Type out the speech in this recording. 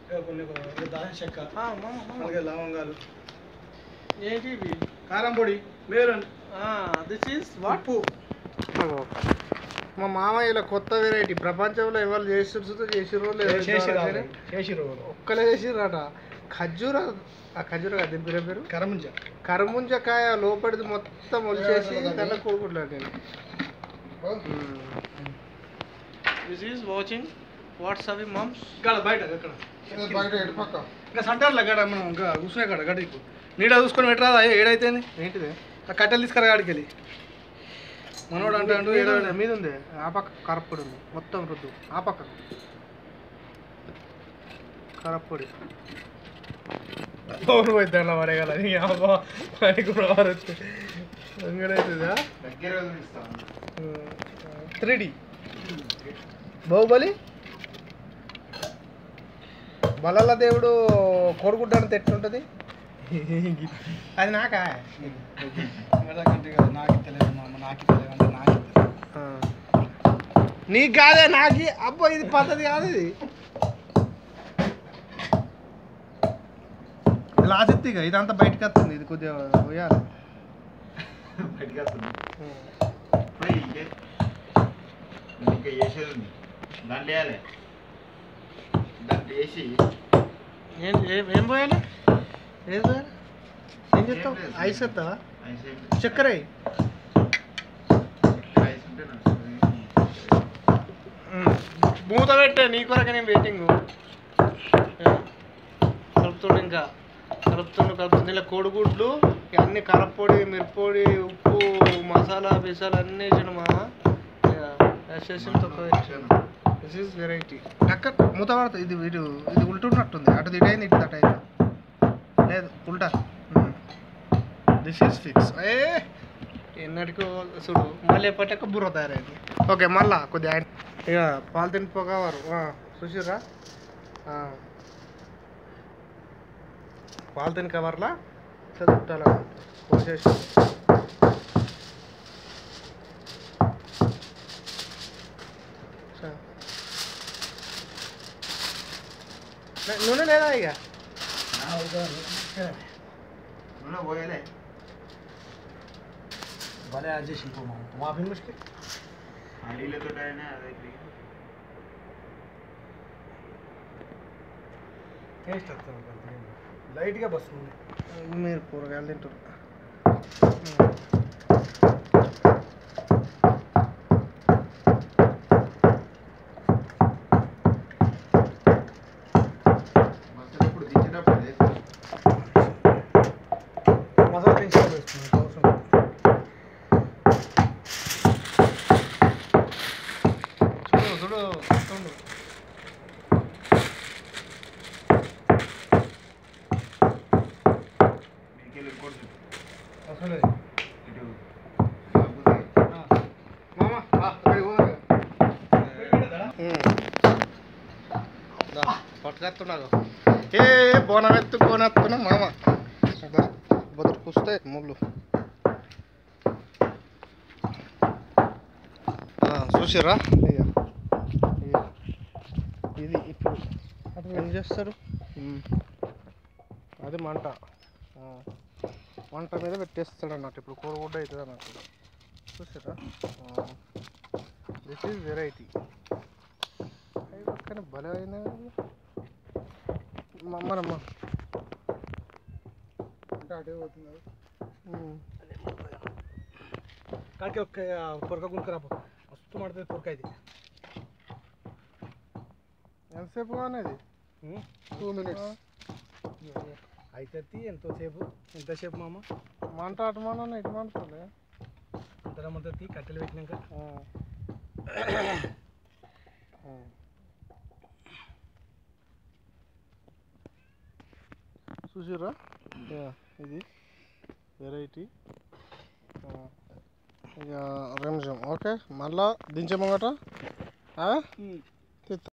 ఇక కొన్ని కొన్ని దాల్చిన చెక్క ఆ, మామ, మామ. అలాగే లవంగాలు ఏంటి ఇవి కారం పొడి మేరన్ దిస్ ఈస్ వాట్ ఉప్పు మా మామయ్యలో కొత్త వెరైటీ ప్రపంచంలో ఎవరు చేసిర్రు చేసిర్రో లేదో చేసి ఇంతవరకు రావాలి. కానీ చేసి రోలు ఒక్కలే చేసిర్రట ఖర్జూర ఆ ఖర్జూర కాదు దీని పేరు పేరు కరముంజ కరముంజకాయ లోపలిది మొత్తం ఒలిచేసి దాంట్లో కోరుకుంటున్నాను నేను దిస్ ఈస్ వాచింగ్ వాట్స్ అవి మమ్స్ ఇక్కడ బయట ఎక్కడ బయట ఎటు పక్క ఇంకా సెంటర్లో గడ మనం ఇంకా కూర్చునే కాడ గడ ఎక్కువ నీడ చూసుకొని పెట్టరాదా ఏడైతే ఏంటిది ఆ కట్టెలు తీసుకురా గాడికి వెళ్ళి మనోడు అంటాడు మీద ఏడో ఉంది, మీద ఉంది ఆ పక్క కరప్పొడి ఉంది మొత్తం రుద్దు ఆ పక్క కరప్పొడి పౌరు పోయిద్దా పడగల పనికి రావచ్చు ఎంగడవుతుందా త్రీ డి బాహుబలి బలల్ల దేవుడు కోరుకుంటానికి ఎట్లుంటుంది అది నాకా కంటే కదా నాకు తెలియదు మా అమ్మ నాకు తెలియదు అంటే నాకు తెలియదు నీకు కాదే నాకి అబ్బో ఇది పద్ధతి కాదు ఇది గ్లాస్ ఎత్తి ఇక ఇదంతా బయటకు వస్తుంది ఇది కొద్దిగా పోయాలి ఇంకా వేసేది ఉంది దాంట్లో వేయాలి దాంట్లో వేసి ఏం ఏం- ఏం పోయాలి ఏం పోయాలి ఏం చెప్తావు ఏం లేదు. ఐస్ ఎత్తావా ఐస్ చక్కెర వేయి. ఐస్ ఉంటే నాకు మూత పెట్టే నీ కొరకు నేను వెయిటింగ్ కలుపుతుండు ఇంకా కలుపుతుండు కలుపుతుండు ఇలా కోడిగుడ్లు అన్ని కరప్పొడి మిరప్పొడి ఉప్పు మసాలా బిసాలా అన్నీ వేసాడు మా వేసేసి తక్కువ దిస్ ఈస్ వెరైటీ టక్క మూత పడుతుంది ఇది ఇటు ఇది ఉల్టున్నట్టుంది అటు ఇటు అయింది ఇటు అటు అయింది లేదు ఉల్టా దిస్ ఈస్ ఫిక్స్ ఏ ఎన్నటికో చూడు మళ్ళీ ఎప్పటిక బుర్ర తయారైంది ఓకే మళ్ళా కొద్దిగా ఆయన- ఇక పాలిథిన్ పొగవారు చూసిర్రా ఆ. పాలిథిన్ కవర్లా చదువుతాల పోసేసి సరే. నే- నూనె లేదా ఇక నూనె పోయాలి భలే యాడ్ చేసి ఇంకో మా మాఫీ ముష్కి ఆ నీళ్ళతో అయినా అదే టేస్ట్ వస్తుంది లైట్గా వస్తుంది మీరు కూరగాయలు తింటారు మసాలా ఇప్పుడు దించేటప్పుడు వేసుకో. మసాలా పెంచి వేస్తుంది అవసరం లేదు. చూడు చూడు చూడు మీకెళ్ళి ఇంకోటి చూడు. అవసరం లేదు ఇటు కాకపోతే మామ అక్కడికి పోదాం పట్టుకొస్తున్నాడు ఏ బోనం ఎత్తుకొని వస్తున్నా మామ బొదరు కుస్తాయి ముళ్ళు చూసిరా ఇక ఇక. ఇది ఇప్పుడు ఏం చేస్తారు అది మంట ఆ. మంట మీద పెట్టేస్తాడు అన్నట్టు ఇప్పుడు కూర కూడా అవుతుంది అన్నట్టు చూసారా దిస్ ఈజ్ వెరైటీ కానీ భలే అయిందా మమ్మరమ్మ అంటే అటే పోతున్నారు కాకి ఒక్క పొరక గుంకరా మస్తు మడుతుంది పొరక ఇది ఎంతసేపు అనేది టూ మినిట్స్ అయితే ఎంతోసేపు ఎంతసేపు మామ మంట అటు మన ఇటు మంటలే అంతమంతా తీ కట్టెలు పెట్టినాక చూసిర్రా యా, ఇది వెరైటీ ఇక రెండు నిమిషం ఓకే మళ్ళా దించే ముంగట